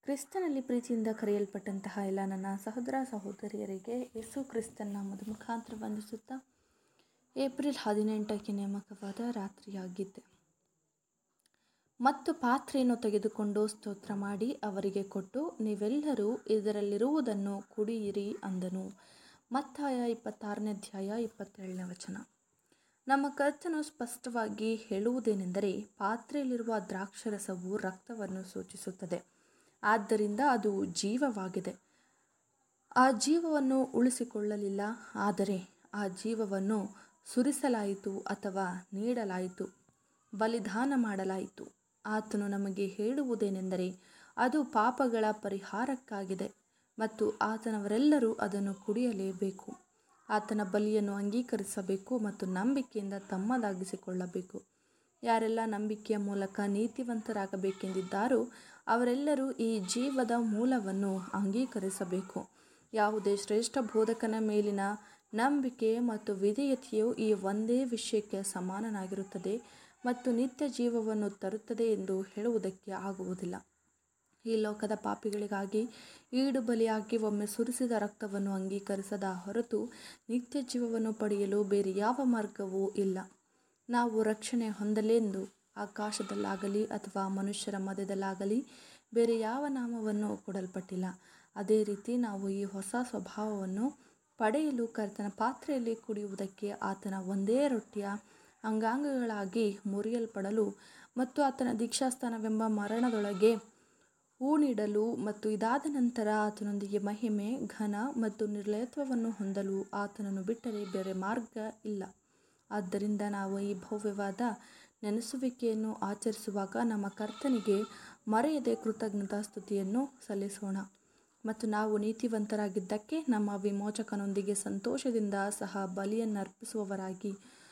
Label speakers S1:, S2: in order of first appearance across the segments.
S1: ಕ್ರಿಸ್ತನಲ್ಲಿ ಪ್ರೀತಿಯಿಂದ ಕರೆಯಲ್ಪಟ್ಟಂತಹ ಎಲ್ಲ ನನ್ನ ಸಹೋದರ ಸಹೋದರಿಯರಿಗೆ ಯೇಸು ಕ್ರಿಸ್ತನ ನಾಮದ ಮುಖಾಂತರ ವಂದಿಸುತ್ತಾ ಏಪ್ರಿಲ್ ಹದಿನೆಂಟಕ್ಕೆ ನೇಮಕವಾದ ರಾತ್ರಿಯಾಗಿದ್ದೆ ಮತ್ತು ಪಾತ್ರೆಯನ್ನು ತೆಗೆದುಕೊಂಡು ಸ್ತೋತ್ರ ಮಾಡಿ ಅವರಿಗೆ ಕೊಟ್ಟು ನೀವೆಲ್ಲರೂ ಇದರಲ್ಲಿರುವುದನ್ನು ಕುಡಿಯಿರಿ ಅಂದನು ಮತ್ತಾಯ ಇಪ್ಪತ್ತಾರನೇ ಅಧ್ಯಾಯ ಇಪ್ಪತ್ತೇಳನೇ ವಚನ ನಮ್ಮ ಕರ್ತನು ಸ್ಪಷ್ಟವಾಗಿ ಹೇಳುವುದೇನೆಂದರೆ ಪಾತ್ರೆಯಲ್ಲಿರುವ ದ್ರಾಕ್ಷರಸವು ರಕ್ತವನ್ನು ಸೂಚಿಸುತ್ತದೆ ಆದ್ದರಿಂದ ಅದು ಜೀವವಾಗಿದೆ ಆ ಜೀವವನ್ನು ಉಳಿಸಿಕೊಳ್ಳಲಿಲ್ಲ ಆದರೆ ಆ ಜೀವವನ್ನು ಸುರಿಸಲಾಯಿತು ಅಥವಾ ನೀಡಲಾಯಿತು ಬಲಿದಾನ ಮಾಡಲಾಯಿತು ಆತನು ನಮಗೆ ಹೇಳುವುದೇನೆಂದರೆ ಅದು ಪಾಪಗಳ ಪರಿಹಾರಕ್ಕಾಗಿದೆ ಮತ್ತು ಆತನವರೆಲ್ಲರೂ ಅದನ್ನು ಕುಡಿಯಲೇಬೇಕು ಆತನ ಬಲಿಯನ್ನು ಅಂಗೀಕರಿಸಬೇಕು ಮತ್ತು ನಂಬಿಕೆಯಿಂದ ತಮ್ಮದಾಗಿಸಿಕೊಳ್ಳಬೇಕು ಯಾರೆಲ್ಲ ನಂಬಿಕೆಯ ಮೂಲಕ ನೀತಿವಂತರಾಗಬೇಕೆಂದಿದ್ದಾರೋ ಅವರೆಲ್ಲರೂ ಈ ಜೀವದ ಮೂಲವನ್ನು ಅಂಗೀಕರಿಸಬೇಕು ಯಾವುದೇ ಶ್ರೇಷ್ಠ ಬೋಧಕನ ಮೇಲಿನ ನಂಬಿಕೆ ಮತ್ತು ವಿಧೇಯತೆಯು ಈ ಒಂದೇ ವಿಷಯಕ್ಕೆ ಸಮಾನನಾಗಿರುತ್ತದೆ ಮತ್ತು ನಿತ್ಯ ಜೀವವನ್ನು ತರುತ್ತದೆ ಎಂದು ಹೇಳುವುದಕ್ಕೆ ಆಗುವುದಿಲ್ಲ ಈ ಲೋಕದ ಪಾಪಿಗಳಿಗಾಗಿ ಈಡು ಬಲಿಯಾಗಿ ಒಮ್ಮೆ ಸುರಿಸಿದ ರಕ್ತವನ್ನು ಅಂಗೀಕರಿಸದ ಹೊರತು ನಿತ್ಯ ಜೀವವನ್ನು ಪಡೆಯಲು ಬೇರೆ ಯಾವ ಮಾರ್ಗವೂ ಇಲ್ಲ ನಾವು ರಕ್ಷಣೆ ಹೊಂದಲೆಂದು ಆಕಾಶದಲ್ಲಾಗಲಿ ಅಥವಾ ಮನುಷ್ಯರ ಮಧ್ಯದಲ್ಲಾಗಲಿ ಬೇರೆ ಯಾವ ನಾಮವನ್ನು ಕೊಡಲ್ಪಟ್ಟಿಲ್ಲ ಅದೇ ರೀತಿ ನಾವು ಈ ಹೊಸ ಸ್ವಭಾವವನ್ನು ಪಡೆಯಲು ಕರ್ತನ ಪಾತ್ರೆಯಲ್ಲಿ ಕುಡಿಯುವುದಕ್ಕೆ ಆತನ ಒಂದೇ ರೊಟ್ಟಿಯ ಅಂಗಾಂಗಗಳಾಗಿ ಮುರಿಯಲ್ಪಡಲು ಮತ್ತು ಆತನ ದೀಕ್ಷಾಸ್ಥಾನವೆಂಬ ಮರಣದೊಳಗೆ ಹೂಣಿಡಲು ಮತ್ತು ಇದಾದ ನಂತರ ಆತನೊಂದಿಗೆ ಮಹಿಮೆ ಘನ ಮತ್ತು ನಿರ್ಲಯತ್ವವನ್ನು ಹೊಂದಲು ಆತನನ್ನು ಬಿಟ್ಟರೆ ಬೇರೆ ಮಾರ್ಗ ಇಲ್ಲ ಆದ್ದರಿಂದ ನಾವು ಈ ಭವ್ಯವಾದ ನೆನೆಸುವಿಕೆಯನ್ನು ಆಚರಿಸುವಾಗ ನಮ್ಮ ಕರ್ತನಿಗೆ ಮರೆಯದೆ ಕೃತಜ್ಞತಾ ಸ್ತುತಿಯನ್ನು ಸಲ್ಲಿಸೋಣ ಮತ್ತು ನಾವು ನೀತಿವಂತರಾಗಿದ್ದಕ್ಕೆ ನಮ್ಮ ವಿಮೋಚಕನೊಂದಿಗೆ ಸಂತೋಷದಿಂದ ಸಹ ಬಲಿಯನ್ನರ್ಪಿಸುವವರಾಗಿ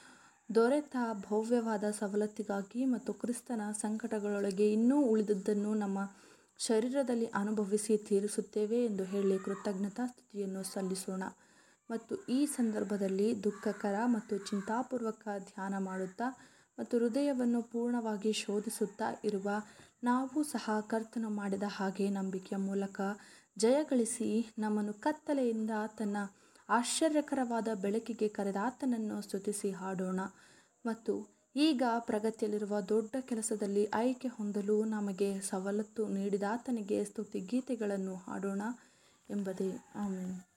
S1: ದೊರೆತ ಭವ್ಯವಾದ ಸವಲತ್ತಿಗಾಗಿ ಮತ್ತು ಕ್ರಿಸ್ತನ ಸಂಕಟಗಳೊಳಗೆ ಇನ್ನೂ ಉಳಿದದ್ದನ್ನು ನಮ್ಮ ಶರೀರದಲ್ಲಿ ಅನುಭವಿಸಿ ತೀರಿಸುತ್ತೇವೆ ಎಂದು ಹೇಳಿ ಕೃತಜ್ಞತಾ ಸ್ತುತಿಯನ್ನು ಸಲ್ಲಿಸೋಣ ಮತ್ತು ಈ ಸಂದರ್ಭದಲ್ಲಿ ದುಃಖಕರ ಮತ್ತು ಚಿಂತಾಪೂರ್ವಕ ಧ್ಯಾನ ಮಾಡುತ್ತಾ ಮತ್ತು ಹೃದಯವನ್ನು ಪೂರ್ಣವಾಗಿ ಶೋಧಿಸುತ್ತಾ ಇರುವ ನಾವು ಸಹ ಕರ್ತನು ಮಾಡಿದ ಹಾಗೆ ನಂಬಿಕೆಯ ಮೂಲಕ ಜಯಗಳಿಸಿ ನಮ್ಮನ್ನು ಕತ್ತಲೆಯಿಂದ ತನ್ನ ಆಶ್ಚರ್ಯಕರವಾದ ಬೆಳಕಿಗೆ ಕರೆದಾತನನ್ನು ಸ್ತುತಿಸಿ ಹಾಡೋಣ ಮತ್ತು ಈಗ ಪ್ರಗತಿಯಲ್ಲಿರುವ ದೊಡ್ಡ ಕೆಲಸದಲ್ಲಿ ಆಯ್ಕೆ ಹೊಂದಲು ನಮಗೆ ಸವಲತ್ತು ನೀಡಿದಾತನಿಗೆ ಸ್ತುತಿ ಗೀತೆಗಳನ್ನು ಹಾಡೋಣ ಎಂಬುದೇ ಆಮೇಲೆ